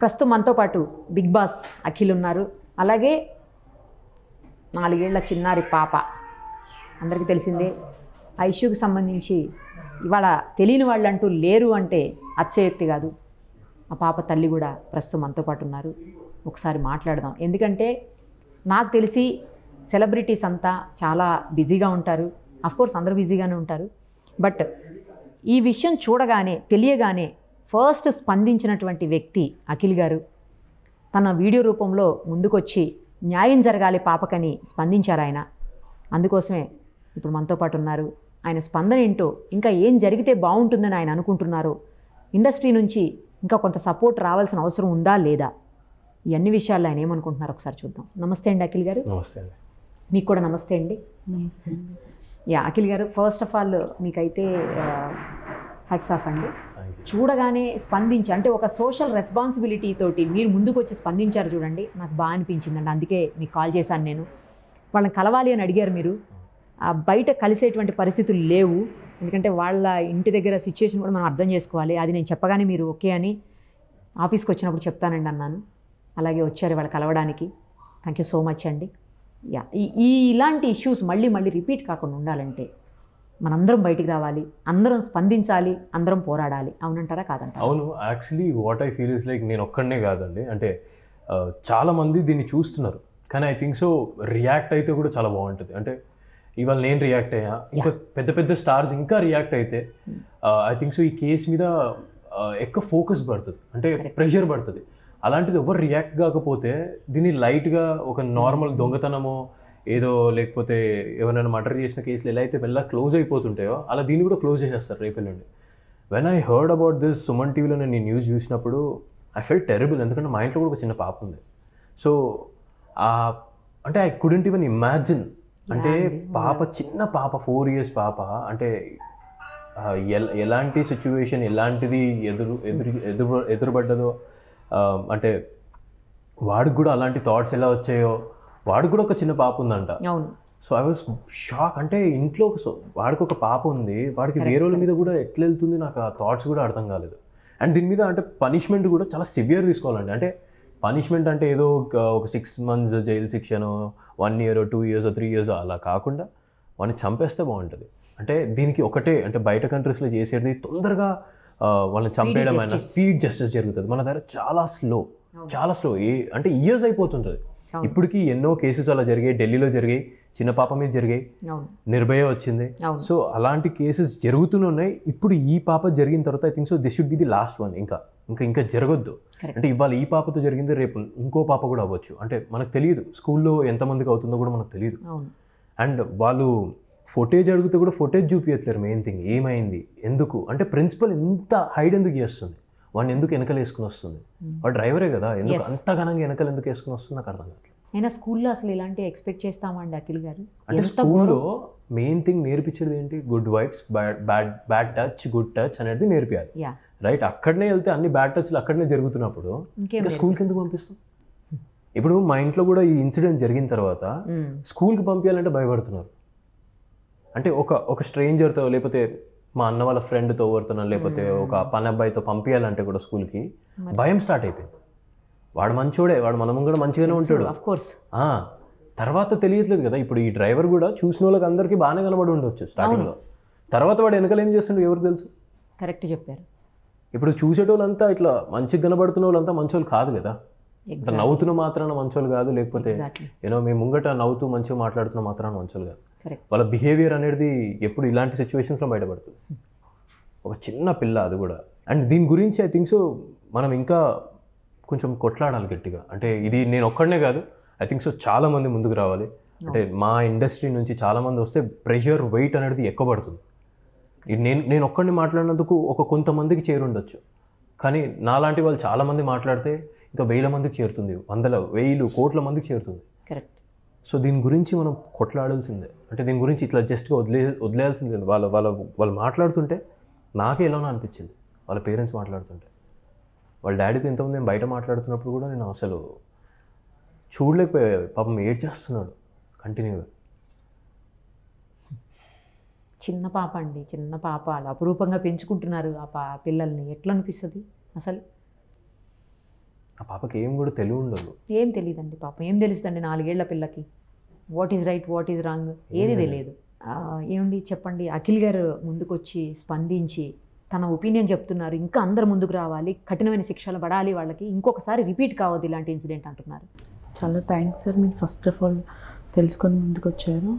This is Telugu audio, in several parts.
ప్రస్తుతం మనతో పాటు బిగ్ బాస్ అఖిల్ ఉన్నారు అలాగే నాలుగేళ్ల చిన్నారి పాప అందరికీ తెలిసిందే ఆ ఇష్యూకి సంబంధించి ఇవాళ తెలియని వాళ్ళు అంటూ లేరు అంటే అతిశయోక్తి కాదు ఆ పాప తల్లి కూడా ప్రస్తుతం మనతో పాటు ఉన్నారు ఒకసారి మాట్లాడదాం ఎందుకంటే నాకు తెలిసి సెలబ్రిటీస్ అంతా చాలా బిజీగా ఉంటారు కోర్స్ అందరూ బిజీగానే ఉంటారు బట్ ఈ విషయం చూడగానే తెలియగానే ఫస్ట్ స్పందించినటువంటి వ్యక్తి అఖిల్ గారు తన వీడియో రూపంలో ముందుకొచ్చి న్యాయం జరగాలి పాపకని స్పందించారు ఆయన అందుకోసమే ఇప్పుడు మనతో పాటు ఉన్నారు ఆయన స్పందన ఏంటో ఇంకా ఏం జరిగితే బాగుంటుందని ఆయన అనుకుంటున్నారో ఇండస్ట్రీ నుంచి ఇంకా కొంత సపోర్ట్ రావాల్సిన అవసరం ఉందా లేదా ఈ అన్ని విషయాల్లో ఆయన ఏమనుకుంటున్నారో ఒకసారి చూద్దాం నమస్తే అండి అఖిల్ గారు నమస్తే అండి మీకు కూడా నమస్తే అండి యా అఖిల్ గారు ఫస్ట్ ఆఫ్ ఆల్ మీకైతే హెడ్స్ ఆఫ్ అండి థ్యాంక్ యూ చూడగానే స్పందించి అంటే ఒక సోషల్ రెస్పాన్సిబిలిటీ తోటి మీరు ముందుకు వచ్చి స్పందించారు చూడండి నాకు బాగా అనిపించిందండి అందుకే మీకు కాల్ చేశాను నేను వాళ్ళని కలవాలి అని అడిగారు మీరు ఆ బయట కలిసేటువంటి పరిస్థితులు లేవు ఎందుకంటే వాళ్ళ ఇంటి దగ్గర సిచ్యువేషన్ కూడా మనం అర్థం చేసుకోవాలి అది నేను చెప్పగానే మీరు ఓకే అని ఆఫీస్కి వచ్చినప్పుడు చెప్తానండి అన్నాను అలాగే వచ్చారు వాళ్ళు కలవడానికి థ్యాంక్ యూ సో మచ్ అండి యా ఈ ఈ ఇలాంటి ఇష్యూస్ మళ్ళీ మళ్ళీ రిపీట్ కాకుండా ఉండాలంటే మనందరం బయటికి రావాలి అందరం స్పందించాలి అందరం పోరాడాలి అవునంటారా కాదంటారా అవును actually what I feel is like నేను ఒక్కడనే కాదండి అంటే ఆ, చాలా మంది దీన్ని చూస్తున్నారు కానీ ఐ థింక్ సో రియాక్ట్ అయితే కూడా చాలా బాగుంటుంది అంటే ఇవాళ నేను రియాక్ట్ అయ్యా ఇంకా పెద్ద పెద్ద స్టార్స్ ఇంకా రియాక్ట్ అయితే ఐ థింక్ సో ఈ కేసు మీద ఆ, ఎక్కువ ఫోకస్ పడుతుంది అంటే ప్రెషర్ పడుతుంది అలాంటిది ఎవరు రియాక్ట్ కాకపోతే దీన్ని లైట్గా ఒక నార్మల్ దొంగతనమో ఏదో లేకపోతే ఎవరైనా మర్డర్ చేసిన కేసులు ఎలా అయితే మెల్ల క్లోజ్ అయిపోతుంటాయో అలా దీన్ని కూడా క్లోజ్ చేసేస్తారు రేపటి నుండి when I heard about this Suman టీవీలో నేను ఈ న్యూస్ చూసినప్పుడు ఐ ఫెల్ టెరబుల్ ఎందుకంటే మా ఇంట్లో కూడా ఒక చిన్న పాప ఉంది సో అంటే ఐ కుడెంట్ ఈవెన్ ఇమాజిన్ అంటే పాప చిన్న పాప ఫోర్ ఇయర్స్ పాప అంటే ఆ, ఎల్- ఎలాంటి సిచ్యువేషన్ ఎలాంటిది ఎదురు ఎదురు ఎదురు ఎదురుపడ్డదో ఆ, అంటే వాడికి కూడా అలాంటి థాట్స్ ఎలా వచ్చాయో వాడికి కూడా ఒక చిన్న పాప ఉందంట అవును సో ఐ వాస్ షాక్ అంటే ఇంట్లో ఒక సో- వాడికి ఒక పాప ఉంది వాడికి వేరే వాళ్ళ మీద కూడా ఎట్లా వెళ్తుంది నాకు ఆ థాట్స్ కూడా అర్థం కాలేదు అండ్ దీని మీద అంటే పనిష్మెంట్ కూడా చాలా సివియర్ తీసుకోవాలండి అంటే పనిష్మెంట్ అంటే ఏదో ఒక- ఒక సిక్స్ మంత్స్ జైలు శిక్షను one year two years three years అలా కాకుండా వాడిని చంపేస్తే బాగుంటుంది అంటే దీనికి ఒకటే అంటే బయట కంట్రీస్లో చేసేది తొందరగా ఆ, వాళ్ళని చంపేయడం అయినా స్పీడ్ జస్టిస్ జరుగుతుంది మన దగ్గర చాలా స్లో చాలా స్లో ఏ అంటే ఇయర్స్ అయిపోతుంటుంది అవును. ఇప్పటికీ ఎన్నో కేసెస్ అలా జరిగాయి ఢిల్లీలో జరిగాయి చిన్న పాప మీద జరిగాయి అవును నిర్భయ వచ్చింది అవును సో అలాంటి కేసెస్ జరుగుతూనే ఉన్నాయి ఇప్పుడు ఈ పాప జరిగిన తర్వాత I think so this should be the last one ఇంకా ఇంకా ఇంకా జరగొద్దు Correct. అంటే ఇవాళ ఈ పాపతో జరిగింది రేపు ఇంకో పాప కూడా అవ్వచ్చు అంటే మనకు తెలియదు స్కూల్లో ఎంతమందికి అవుతుందో కూడా మనకు తెలియదు అవును అండ్ వాళ్ళు ఫోటేజ్ అడిగితే కూడా ఫోటేజ్ చూపించట్లేరు మెయిన్ థింగ్ ఏమైంది ఎందుకు అంటే ప్రిన్సిపల్ ఎంత హైడ్ ఎందుకు చేస్తుంది వాడిని ఎందుకు వెనకలు వేసుకుని వస్తుంది వాడు డ్రైవరే కదా ఎందుకు Yes. అంత ఘనంగా వెనకలు ఎందుకు వేసుకుని వస్తుంది నాకు అర్థం కావట్లేదు అయినా స్కూల్లో అసలు ఇలాంటి ఎక్స్పెక్ట్ చేస్తామండి అఖిల్ గారు అంటే ఎంత స్కూల్లో మెయిన్ థింగ్ నేర్పించేది ఏంటి good vibes bad bad bad touch good touch అనేది నేర్పించాలి యా రైట్ అక్కడనే వెళ్తే అన్ని బ్యాడ్ టచ్లు అక్కడనే జరుగుతున్నప్పుడు ఇంకేం ఇంకా స్కూల్కి ఎందుకు పంపిస్తాం ఇప్పుడు మా ఇంట్లో కూడా ఈ ఇన్సిడెంట్ జరిగిన తర్వాత మ్మ్. స్కూల్కి పంపించాలంటే భయపడుతున్నారు అంటే ఒక ఒక స్ట్రేంజర్తో లేకపోతే మా అన్న వాళ్ళ ఫ్రెండ్తో ఎవరితోనో లేకపోతే ఒక పని అబ్బాయితో పంపించాలంటే కూడా స్కూల్కి భయం స్టార్ట్ అయిపోయింది వాడు మంచోడే వాడు మనం కూడా మంచిగానే ఉంటాడు అఫ్ కోర్స్ ఆ, తర్వాత తెలియట్లేదు కదా ఇప్పుడు ఈ డ్రైవర్ కూడా చూసిన వాళ్ళకి అందరికీ బాగానే కనబడి ఉండొచ్చు స్టార్టింగ్లో తర్వాత వాడు వెనకాల ఏం చేస్తుండో ఎవరికి తెలుసు కరెక్ట్ చెప్పారు ఇప్పుడు చూసేటోళ్ళంతా ఇట్లా మంచిగా కనబడుతున్న వాళ్ళంతా మంచోళ్ళు కాదు కదా ఇట్లా నవ్వుతున్న మాత్రాన మంచోళ్ళు కాదు లేకపోతే ఎగ్జాక్ట్లీ ఏదో మేము ముంగట నవ్వుతూ మంచిగా మాట్లాడుతున్న మాత్రాన మంచోళ్ళు కాదు కరెక్ట్ వాళ్ళ బిహేవియర్ అనేది ఎప్పుడు ఇలాంటి సిచ్యువేషన్స్లో బయటపడుతుంది ఒక చిన్న పిల్ల అది కూడా అండ్ దీని గురించి ఐ థింక్ సో మనం ఇంకా కొంచెం కొట్లాడాలి గట్టిగా అంటే ఇది నేను ఒక్కడనే కాదు ఐ థింక్ సో చాలా మంది ముందుకు రావాలి అంటే మా ఇండస్ట్రీ నుంచి చాలా మంది వస్తే ప్రెషర్ వెయిట్ అనేది ఎక్కువ పడుతుంది ఇది నేను నేను ఒక్కడిని మాట్లాడినందుకు ఒక కొంతమందికి చేరుండొచ్చు కానీ నాలాంటి వాళ్ళు చాలా మంది మాట్లాడితే ఇంకా వేల మందికి చేరుతుంది వందల వేలు కోట్ల మందికి చేరుతుంది కరెక్ట్ సో దీని గురించి మనం కొట్లాడాల్సిందే అంటే దీని గురించి ఇట్లా జస్ట్గా వదిలే వదిలేయాల్సిందే వాళ్ళ వాళ్ళ వాళ్ళు మాట్లాడుతుంటే నాకే ఎలానో అనిపించింది వాళ్ళ పేరెంట్స్ మాట్లాడుతుంటే వాళ్ళ డాడీతో ఇంతకుముందు నేను బయట మాట్లాడుతున్నప్పుడు కూడా నేను అసలు చూడలేకపోయా పాపం ఏడ్ చేస్తున్నాడు కంటిన్యూగా చిన్న పాప అండి చిన్న పాప అలా అపురూపంగా పెంచుకుంటున్నారు ఆ పా పిల్లల్ని ఎట్లా అనిపిస్తుంది అసలు ఆ పాపకి ఏం కూడా తెలివి ఉండదు ఏం తెలియదండి పాపం ఏం తెలుస్తుందండి నాలుగేళ్ల పిల్లకి what is right what is wrong ఏది తెలియదు ఆ, ఏమండి చెప్పండి అఖిల్ గారు ముందుకొచ్చి స్పందించి తన ఒపీనియన్ చెప్తున్నారు ఇంకా అందరు ముందుకు రావాలి కఠినమైన శిక్షలు పడాలి వాళ్ళకి ఇంకొకసారి రిపీట్ కావద్దు ఇలాంటి ఇన్సిడెంట్ అంటున్నారు చాలా థ్యాంక్స్ సార్ మీరు ఫస్ట్ ఆఫ్ ఆల్ తెలుసుకొని ముందుకు వచ్చారు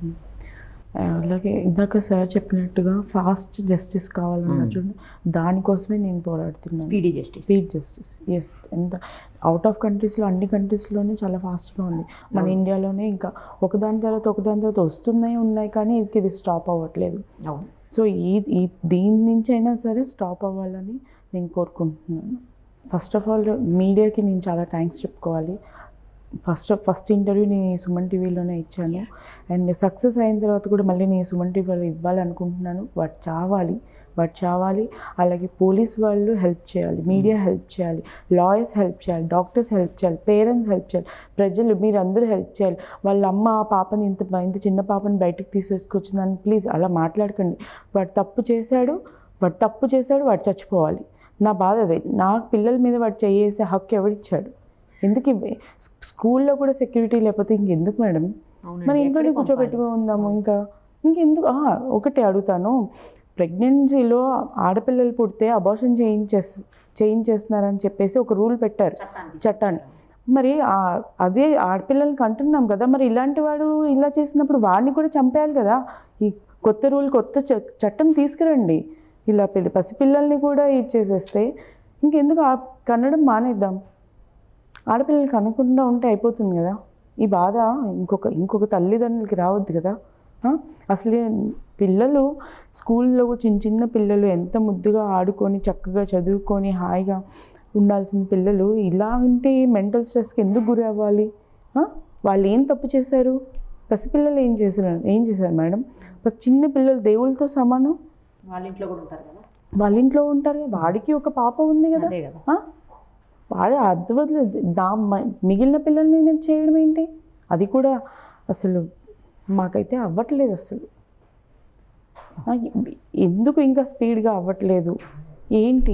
ఆ, అలాగే ఇందాక సార్ చెప్పినట్టుగా ఫాస్ట్ జస్టిస్ కావాలన్న చూడండి దానికోసమే నేను పోరాడుతున్నాను speedy justice speed justice yes ఎంత అవుట్ ఆఫ్ కంట్రీస్లో అన్ని కంట్రీస్లోనే చాలా ఫాస్ట్గా ఉంది మన ఇండియాలోనే ఇంకా ఒకదాని తర్వాత ఒకదాని తర్వాత వస్తున్నాయి ఉన్నాయి కానీ ఇది ఇది స్టాప్ అవ్వట్లేదు అవును సో ఈ ఈ దీని నుంచి అయినా సరే స్టాప్ అవ్వాలని నేను కోరుకుంటున్నాను ఫస్ట్ ఆఫ్ ఆల్ మీడియాకి నేను చాలా థ్యాంక్స్ చెప్పుకోవాలి ఫస్ట్ ఫస్ట్ ఇంటర్వ్యూ నేను సుమన్ టీవీలోనే ఇచ్చాను అండ్ సక్సెస్ అయిన తర్వాత కూడా మళ్ళీ నేను సుమన్ టీవీలో ఇవ్వాలనుకుంటున్నాను వాటి చావాలి వాటి చావాలి అలాగే పోలీస్ వాళ్ళు హెల్ప్ చేయాలి మీడియా హెల్ప్ చేయాలి లాయర్స్ హెల్ప్ చేయాలి డాక్టర్స్ హెల్ప్ చేయాలి పేరెంట్స్ హెల్ప్ చేయాలి ప్రజలు మీరందరూ హెల్ప్ చేయాలి వాళ్ళ అమ్మ ఆ పాపని ఇంత ఇంత చిన్న పాపని బయటకు తీసేసుకొచ్చిందని ప్లీజ్ అలా మాట్లాడకండి వాడు తప్పు చేశాడు వాడు తప్పు చేశాడు వాడు చచ్చిపోవాలి నా బాధ అదే నా పిల్లల మీద వాడు చేసే హక్కు ఎవడిచ్చాడు ఎందుకు ఇవ్వే స్కూల్లో కూడా సెక్యూరిటీ లేకపోతే ఇంకెందుకు మేడం అవునండి మరి ఇంట్లోనే ఎక్కడికి పంపాలి? కూర్చోబెట్టుకుని ఉందాము ఇంకా ఇంకెందుకు ఆ, ఒకటి అడుగుతాను ప్రెగ్నెన్సీలో ఆడపిల్లలు పుడితే అబార్షన్ చేయించేస్ చేయించేస్తున్నారని చెప్పేసి ఒక రూల్ పెట్టారు చట్టానికి. చట్టాన్ని మరి ఆ- అదే ఆడపిల్లలకి అంటున్నాం కదా మరి ఇలాంటి వాడు ఇలా చేసినప్పుడు వాడిని కూడా చంపేయాలి కదా ఈ కొత్త రూల్ కొత్త చ- చట్టం తీసుకురండి ఇలా పిల్ల పసిపిల్లల్ని కూడా ఇచ్చేసేస్తే ఇంకెందుకు ఆ కన్నడం మానేద్దాం ఆడపిల్లలు కనకుండా ఉంటే అయిపోతుంది కదా ఈ బాధ ఇంకొక ఇంకొక తల్లిదండ్రులకి రావద్దు కదా ఆ? అసలు పిల్లలు స్కూల్లో కూడా చిన్న చిన్న పిల్లలు ఎంత ముద్దుగా ఆడుకొని చక్కగా చదువుకొని హాయిగా ఉండాల్సిన పిల్లలు ఇలాంటి మెంటల్ స్ట్రెస్కి ఎందుకు గురి అవ్వాలి ఆ? వాళ్ళు ఏం తప్పు చేశారు పసిపిల్లలు ఏం చేశారు ఏం చేశారు మేడం పసి- చిన్న పిల్లలు దేవుళ్ళతో సమానం వాళ్ళ ఇంట్లో కూడా ఉంటారు కదా వాళ్ళ ఇంట్లో ఉంటారు కదా. వాడికి ఒక పాప ఉంది కదా అదే కదా ఆ? వాడు అర్థవద్దు నా మ- మిగిలిన పిల్లల్ని నేను చేయడం ఏంటి అది కూడా అసలు మాకైతే అవ్వట్లేదు అసలు ఆ, ఎ- ఎందుకు ఇంకా స్పీడ్గా అవ్వట్లేదు ఏంటి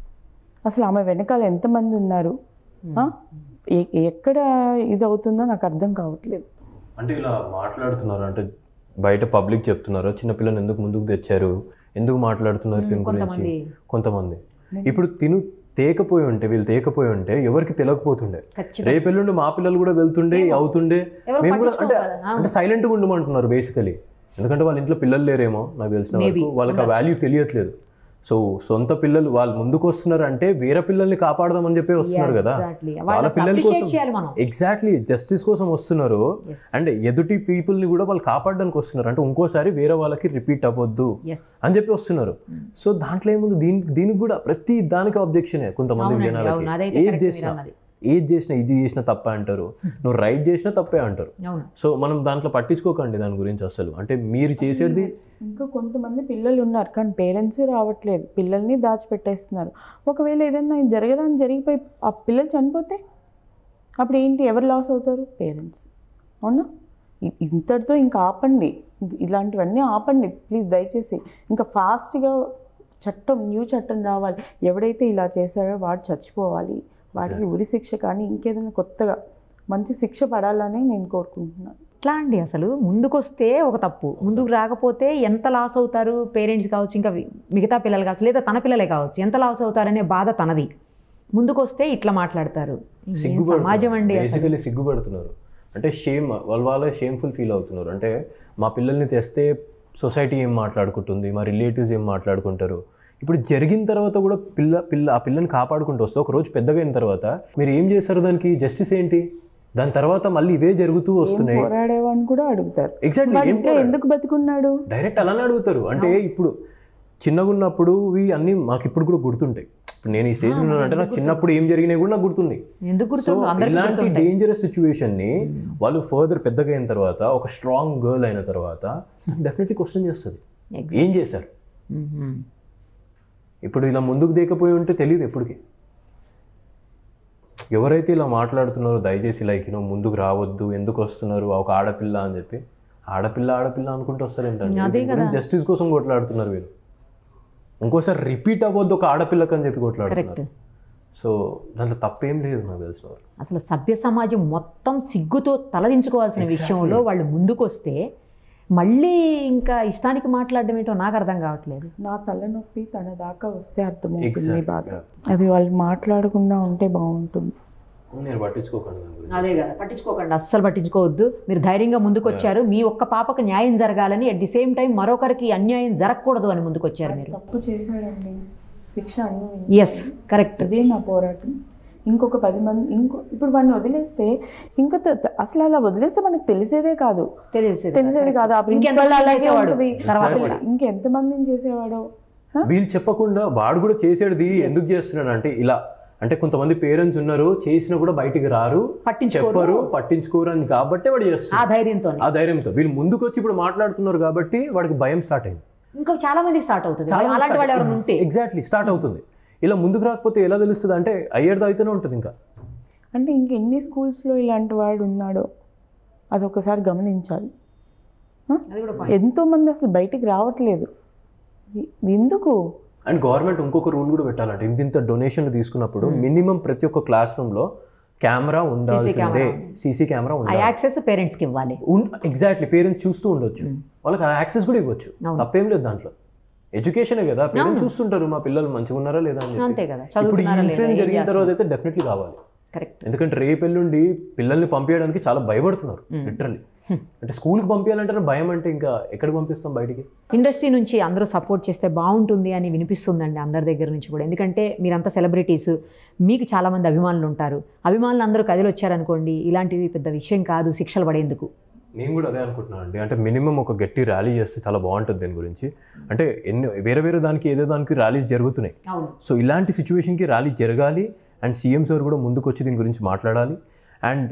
అసలు ఆమె వెనకాల ఎంతమంది ఉన్నారు ఆ? ఎ- ఎక్కడ ఇది అవుతుందో నాకు అర్థం కావట్లేదు అంటే ఇలా మాట్లాడుతున్నారు అంటే బయట పబ్లిక్ చెప్తున్నారు చిన్నపిల్లని ఎందుకు ముందుకు తెచ్చారు ఎందుకు మాట్లాడుతున్నారు దీని గురించి కొంతమంది కొంతమంది ఇప్పుడు తిను తేకపోయి ఉంటే వీళ్ళు తేకపోయి ఉంటే ఎవరికి తెలియకపోతుండే ఖచ్చితంగా రేపెల్లుండి మా పిల్లలు కూడా వెళ్తుండే అవుతుండే ఎవరు మేము కూడా పట్టించుకోరు అంటే కదా. అవును. అంటే సైలెంట్గా ఉండమంటున్నారు బేసికలీ ఎందుకంటే వాళ్ళ ఇంట్లో పిల్లలు లేరేమో నాకు తెలిసిన Maybe. వరకు వాళ్ళకి ఆ వాల్యూ తెలియట్లేదు సో సొంత పిల్లలు వాళ్ళు ముందుకు వస్తున్నారు అంటే వేరే పిల్లల్ని కాపాడదామని చెప్పి వస్తున్నారు కదా ఎగ్జాక్ట్లీ వాళ్ళ వాళ్ళ పిల్లల అప్రిషియేట్ కోసం చేయాలి మనం ఎగ్జాక్ట్లీ జస్టిస్ కోసం వస్తున్నారు ఎస్ అండ్ ఎదుటి పీపుల్ని కూడా వాళ్ళు కాపాడడానికి వస్తున్నారు అంటే ఇంకోసారి వేరే వాళ్ళకి రిపీట్ అవ్వద్దు ఎస్ అని చెప్పి వస్తున్నారు సో దాంట్లో ఏముంది దీనికి దీనికి కూడా ప్రతి దానికి అబ్జెక్షనే కొంతమంది అవునండి అవును జనాలకి అదైతే ఏది correct మీరు చేసినా అన్నది ఏది చేసినా ఇది చేసినా తప్పే అంటారు నువ్వు రైట్ చేసినా తప్పే అంటారు అవును సో మనం దాంట్లో పట్టించుకోకండి దాని గురించి అసలు అంటే మీరు చేసేది ఇంకా కొంతమంది పిల్లలు ఉన్నారు కానీ పేరెంట్స్ రావట్లేదు పిల్లల్ని దాచిపెట్టేస్తున్నారు ఒకవేళ ఏదైనా జరగదని జరిగిపోయి ఆ పిల్లలు చనిపోతే అప్పుడు ఏంటి ఎవరు లాస్ అవుతారు పేరెంట్స్ అవునా ఇ- ఇంతటితో ఇంకా ఆపండి ఇలాంటివన్నీ ఆపండి ప్లీజ్ దయచేసి ఇంకా ఫాస్ట్గా చట్టం న్యూ చట్టం రావాలి ఎవడైతే ఇలా చేశాడో వాడు చచ్చిపోవాలి వాడికి ఉరి శిక్ష కానీ ఇంకేదైనా కొత్తగా మంచి శిక్ష పడాలని నేను కోరుకుంటున్నాను ఎట్లా అండి అసలు ముందుకొస్తే ఒక తప్పు ముందుకు రాకపోతే ఎంత లాస్ అవుతారు పేరెంట్స్ కావచ్చు ఇంకా వి- మిగతా పిల్లలు కావచ్చు లేదా తన పిల్లలే కావచ్చు ఎంత లాస్ అవుతారనే బాధ తనది ముందుకొస్తే ఇట్లా మాట్లాడతారు ఏం సమాజం అండి అసలు బేసికలీ సిగ్గుపడుతున్నారు అంటే షేమ్ వాళ్ళ వాళ్ళే షేమ్ఫుల్ ఫీల్ అవుతున్నారు అంటే మా పిల్లల్ని తెస్తే సొసైటీ ఏం మాట్లాడుకుంటుంది మా రిలేటివ్స్ ఏం మాట్లాడుకుంటారు ఇప్పుడు జరిగిన తర్వాత కూడా పిల్ల పిల్ల ఆ పిల్లని కాపాడుకుంటూ వస్తే ఒక రోజు పెద్దగా అయిన తర్వాత మీరు ఏం చేస్తారు దానికి జస్టిస్ ఏంటి దాని తర్వాత మళ్ళీ ఇవే జరుగుతూ వస్తున్నాయి పోరాడేవని కూడా అడుగుతారు ఎగ్జాక్ట్లీ వాడు ఇంకా ఎందుకు బతికున్నాడు డైరెక్ట్ అలానే అడుగుతారు అంటే ఇప్పుడు చిన్నగా ఉన్నప్పుడు ఇవి అన్నీ మాకు ఇప్పుడు కూడా గుర్తుంటాయి ఇప్పుడు నేను ఈ స్టేజ్ ఉన్నానంటే నాకు చిన్నప్పుడు ఏం జరిగినాయి కూడా నాకు గుర్తుంది ఎందుకు సో గుర్తుండవు అందరికీ ఇలాంటి గుర్తుంటాయి డేంజరస్ సిచ్యువేషన్ ని వాళ్ళు ఫర్దర్ పెద్దగా అయిన తర్వాత ఒక స్ట్రాంగ్ గర్ల్ అయిన తర్వాత డెఫినెట్లీ క్వశ్చన్ చేస్తుంది Exactly. ఏం చేశారు మ్మ్. ఇప్పుడు ఇలా ముందుకు దేకపోయి ఉంటే తెలియదు ఎప్పటికీ ఎవరైతే ఇలా మాట్లాడుతున్నారో దయచేసి లైక్ యూనో ముందుకు రావద్దు ఎందుకు వస్తున్నారు ఒక ఆడపిల్ల అని చెప్పి ఆడపిల్ల ఆడపిల్ల అనుకుంటూ వస్తారు అదే ఏంటంటే జస్టిస్ కోసం కొట్లాడుతున్నారు వీళ్ళు ఇంకోసారి రిపీట్ అవ్వద్దు ఒక ఆడపిల్లకి అని చెప్పి కరెక్ట్ కొట్లాడుతున్నారు సో దాంట్లో తప్పేం లేదు నాకు తెలిసిన వరకు. అసలు సభ్య సమాజం మొత్తం సిగ్గుతో తలదించుకోవాల్సిన విషయంలో వాళ్ళు ముందుకొస్తే మళ్ళీ ఇంకా ఇష్టానికి మాట్లాడడం ఏంటో నాకు అర్థం కావట్లేదు నా తలనొప్పి తన దాకా వస్తే అర్థమవుతుంది Exactly. బాధ అది వాళ్ళు మాట్లాడకుండా ఉంటే బాగుంటుంది నేను పట్టించుకోకండి దాని గురించి. అదే కదా పట్టించుకోకండి అస్సలు పట్టించుకోవద్దు మీరు ధైర్యంగా ముందుకొచ్చారు మీ ఒక్క పాపకు న్యాయం జరగాలని అట్ ది సేమ్ టైం మరొకరికి అన్యాయం జరగకూడదు అని ముందుకొచ్చారు మీరు తప్పు చేశాడండి శిక్ష అన్ని ఎస్ కరెక్ట్ అదే నా పోరాటం ఇంకొక పది మంది ఇంకో ఇప్పుడు వాడిని వదిలేస్తే ఇంకా త- త- అసలు అలా వదిలేస్తే మనకు తెలిసేదే కాదు తెలిసేది తెలిసేది కాదు ఆ ప్రిన్సిపల్ ఇంకెంతమంది అలాగే చేసేవాడు ఉంటుంది తర్వాత Exactly. కూడా. ఇంకెంతమందిని చేసేవాడు హ? వీళ్ళు చెప్పకుండా వాడు కూడా చేసేది ఎందుకు చేస్తున్నాడు అంటే ఇలా అంటే కొంతమంది పేరెంట్స్ ఉన్నారు చేసినా కూడా బయటికి రారు పట్టించుకోరు చెప్పరు పట్టించుకోరు అని కాబట్టి వాడు ఆ చేస్తున్నాడు ధైర్యంతో ఆ ధైర్యంతో వీళ్ళు ముందుకు వచ్చి ఇప్పుడు మాట్లాడుతున్నారు కాబట్టి వాడికి భయం స్టార్ట్ అయింది ఇంకా చాలా మంది స్టార్ట్ అవుతుంది అలాంటి వాళ్ళు ఎవరైనా ఉంటే ఎగ్జాక్ట్లీ స్టార్ట్ అవుతుంది ఇలా ముందుకు రాకపోతే ఎలా తెలుస్తుంది అంటే అయ్యేది అయితేనే ఉంటుంది ఇంకా అంటే ఇంకెన్ని స్కూల్స్లో ఇలాంటి వాడు ఉన్నాడో అదొకసారి గమనించాలి అది కూడా point. ఎంతోమంది అసలు బయటికి రావట్లేదు ఇ- ఎందుకు అండ్ గవర్నమెంట్ ఇంకొక రూల్ కూడా పెట్టాలంటే ఇంత ఇంత డొనేషన్లు తీసుకున్నప్పుడు మినిమం ప్రతి ఒక్క క్లాస్ రూమ్లో కెమెరా ఉండాల్సిందే సీసీ కెమెరా ఆ ఉండాలి యాక్సెస్ పేరెంట్స్కి ఇవ్వాలి ఎగ్జాక్ట్లీ పేరెంట్స్ చూస్తూ ఉండొచ్చు వాళ్ళకి ఆ యాక్సెస్ కూడా ఇవ్వచ్చు అవును. తప్పేం లేదు దాంట్లో ఎడ్యుకేషనే కదా పేరెంట్స్ చూస్తుంటారు మా పిల్లలు మంచిగా ఉన్నారా లేదా అని చెప్పి. అంతే కదా ఇప్పుడు ఈ చదువుతున్నారా లేదా ఇన్సిడెంట్ జరిగిన తర్వాత అయితే డెఫినెట్లీ కావాలి కరెక్ట్ ఎందుకంటే రేపు ఎల్లుండి పిల్లల్ని పంపించడానికి చాలా భయపడుతున్నారు లిటరల్లీ అంటే స్కూల్కి పంపించాలంటే భయం అంటే ఇంకా ఎక్కడికి పంపిస్తాం బయటికి ఇండస్ట్రీ నుంచి అందరూ సపోర్ట్ చేస్తే బాగుంటుంది అని వినిపిస్తుందండి అందరి దగ్గర నుంచి కూడా ఎందుకంటే మీరంతా సెలబ్రిటీస్ మీకు చాలామంది అభిమానులు ఉంటారు అభిమానులు అందరూ కదిలి వచ్చారనుకోండి ఇలాంటివి పెద్ద విషయం కాదు శిక్షలు పడేందుకు నేను కూడా అదే అనుకుంటున్నాను అండి అంటే మినిమం ఒక గట్టి ర్యాలీ చేస్తే చాలా బాగుంటుంది దీని గురించి అంటే ఎన్నో వేరే వేరే దానికి ఏదో దానికి ర్యాలీస్ జరుగుతున్నాయి అవును సో ఇలాంటి సిచ్యువేషన్కి ర్యాలీ జరగాలి అండ్ సీఎం సార్ కూడా ముందుకు వచ్చి దీని గురించి మాట్లాడాలి అండ్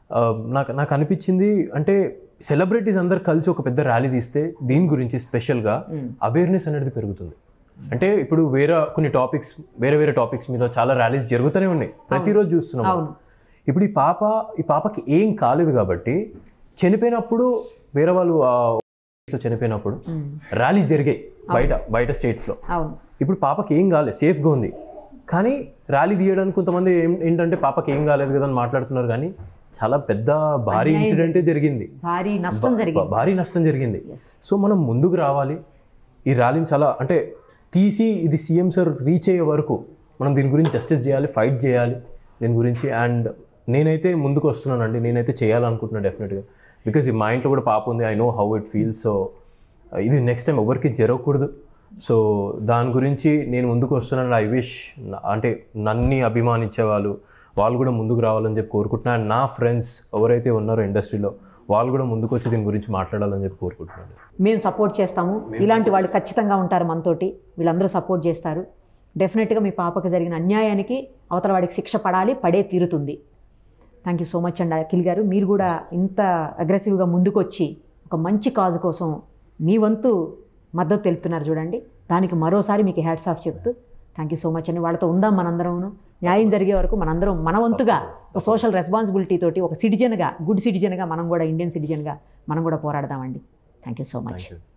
నాకు నాకు అనిపించింది అంటే సెలబ్రిటీస్ అందరు కలిసి ఒక పెద్ద ర్యాలీ తీస్తే దీని గురించి స్పెషల్గా అవేర్నెస్ అనేది పెరుగుతుంది అంటే ఇప్పుడు వేరే కొన్ని టాపిక్స్ వేరే వేరే టాపిక్స్ మీద చాలా ర్యాలీస్ జరుగుతూనే ఉన్నాయి ప్రతిరోజు చూస్తున్నాం అవును ఇప్పుడు ఈ పాప ఈ పాపకి ఏం కాలేదు కాబట్టి చనిపోయినప్పుడు వేరే వాళ్ళు ఆ లో చనిపోయినప్పుడు ఉమ్. ర్యాలీస్ జరిగాయి బయట బయట స్టేట్స్లో అవును ఇప్పుడు పాపకి ఏం కాలేదు సేఫ్గా ఉంది కానీ ర్యాలీ తీయడానికి కొంతమంది ఏం ఏంటంటే పాపకి ఏం కాలేదు కదా అని మాట్లాడుతున్నారు కానీ చాలా పెద్ద భారీ ఇన్సిడెంటే జరిగింది భారీ నష్టం జరిగింది భా- భారీ నష్టం జరిగింది Yes. సో మనం ముందుకు రావాలి ఈ ర్యాలీని చాలా అంటే తీసి ఇది సీఎం సార్ రీచ్ అయ్యే వరకు మనం దీని గురించి జస్టిస్ చేయాలి ఫైట్ చేయాలి దీని గురించి అండ్ నేనైతే ముందుకు వస్తున్నానండి నేనైతే చేయాలనుకుంటున్నాను డెఫినెట్గా బికాజ్ మా ఇంట్లో కూడా పాప ఉంది I know how it feel so ఇది నెక్స్ట్ టైం ఎవరికి జరగకూడదు సో దాని గురించి నేను ముందుకు వస్తున్నాను ఐ విష్ అంటే నన్ని అభిమానించే వాళ్ళు వాళ్ళు కూడా ముందుకు రావాలని చెప్పి కోరుకుంటున్నాను అండ్ నా ఫ్రెండ్స్ ఎవరైతే ఉన్నారో ఇండస్ట్రీలో వాళ్ళు కూడా ముందుకు వచ్చి దీని గురించి మాట్లాడాలని చెప్పి కోరుకుంటున్నాను మేము సపోర్ట్ చేస్తాము ఇలాంటి వాళ్ళు ఖచ్చితంగా ఉంటారు మనతోటి వీళ్ళందరూ సపోర్ట్ చేస్తారు డెఫినెట్గా మీ పాపకు జరిగిన అన్యాయానికి అవతల వాడికి శిక్ష పడాలి పడే తీరుతుంది థ్యాంక్ యూ సో మచ్ అండి అఖిల్ గారు మీరు కూడా ఇంత అగ్రెసివ్గా ముందుకొచ్చి ఒక మంచి కాజు కోసం మీ వంతు మద్దతు తెలుపుతున్నారు చూడండి దానికి మరోసారి మీకు హ్యాట్స్ ఆఫ్ చెప్తూ థ్యాంక్ యూ సో మచ్ అండి వాళ్ళతో ఉందాం మనందరం న్యాయం జరిగే వరకు మనందరం మన వంతుగా ఒక సోషల్ రెస్పాన్సిబిలిటీ తోటి ఒక సిటిజన్గా గుడ్ సిటిజన్గా మనం కూడా ఇండియన్ సిటిజన్గా మనం కూడా పోరాడదామండి thank you so much thank you